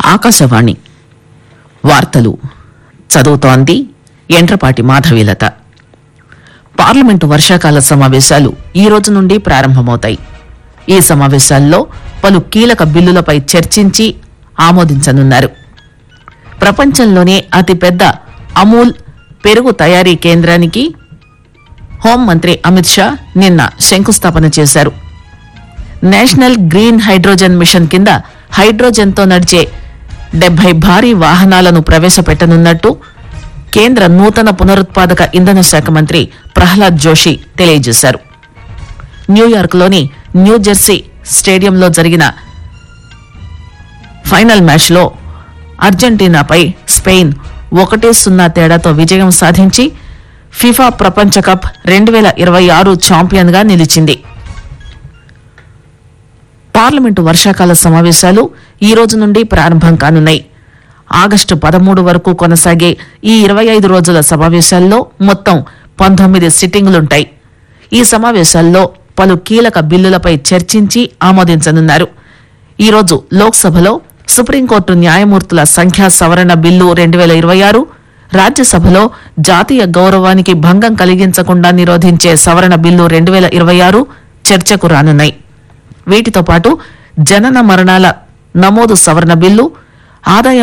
ఆకాశవాణి వార్తలు చదువుతోంది ఎండ్రపాటి మాధవీలత పార్లమెంటు వర్షాకాల సమావేశాలు ఈ రోజు నుండి ప్రారంభమవుతాయి ఈ సమావేశాల్లో పలు కీలక బిల్లులపై చర్చించి ఆమోదించనున్నారు ప్రపంచంలోనే అతిపెద్ద అమూల్ పెరుగు తయారీ కేంద్రానికి హోంమంత్రి అమిత్ షా నిన్న శంకుస్థాపన చేశారు నేషనల్ గ్రీన్ హైడ్రోజన్ మిషన్ కింద హైడ్రోజన్తో నడిచే డెబ్బై భారీ వాహనాలను ప్రవేశపెట్టనున్నట్టు కేంద్ర నూతన పునరుత్పాదక ఇంధన శాఖ మంత్రి ప్రహ్లాద్ జోషి తెలియజేశారు న్యూయార్క్లోని న్యూజెర్సీ స్టేడియంలో జరిగిన ఫైనల్ మ్యాచ్లో అర్జెంటీనాపై స్పెయిన్ ఒకటి సున్నా తేడాతో విజయం సాధించి ఫిఫా ప్రపంచ కప్ రెండు వేల ఇరవై ఆరు ఛాంపియన్గా నిలిచింది పార్లమెంటు వర్షాకాల సమావేశాలు ఈ రోజు నుండి ప్రారంభం కానున్నాయి ఆగస్టు పదమూడు వరకు కొనసాగే ఈ ఇరవై ఐదు రోజుల సమావేశాల్లో మొత్తం పంతొమ్మిది సిట్టింగులుంటాయి ఈ సమావేశాల్లో పలు కీలక బిల్లులపై చర్చించి ఆమోదించనున్నారు ఈ రోజు లోక్సభలో సుప్రీంకోర్టు న్యాయమూర్తుల సంఖ్యా సవరణ బిల్లు రెండు వేల ఇరవై ఆరు రాజ్యసభలో జాతీయ గౌరవానికి భంగం కలిగించకుండా నిరోధించే సవరణ బిల్లు రెండు వేల ఇరవై ఆరు చర్చకు రానున్నాయి వీటితో పాటు జనన మరణాల నమోదు సవరణ బిల్లు ఆదాయ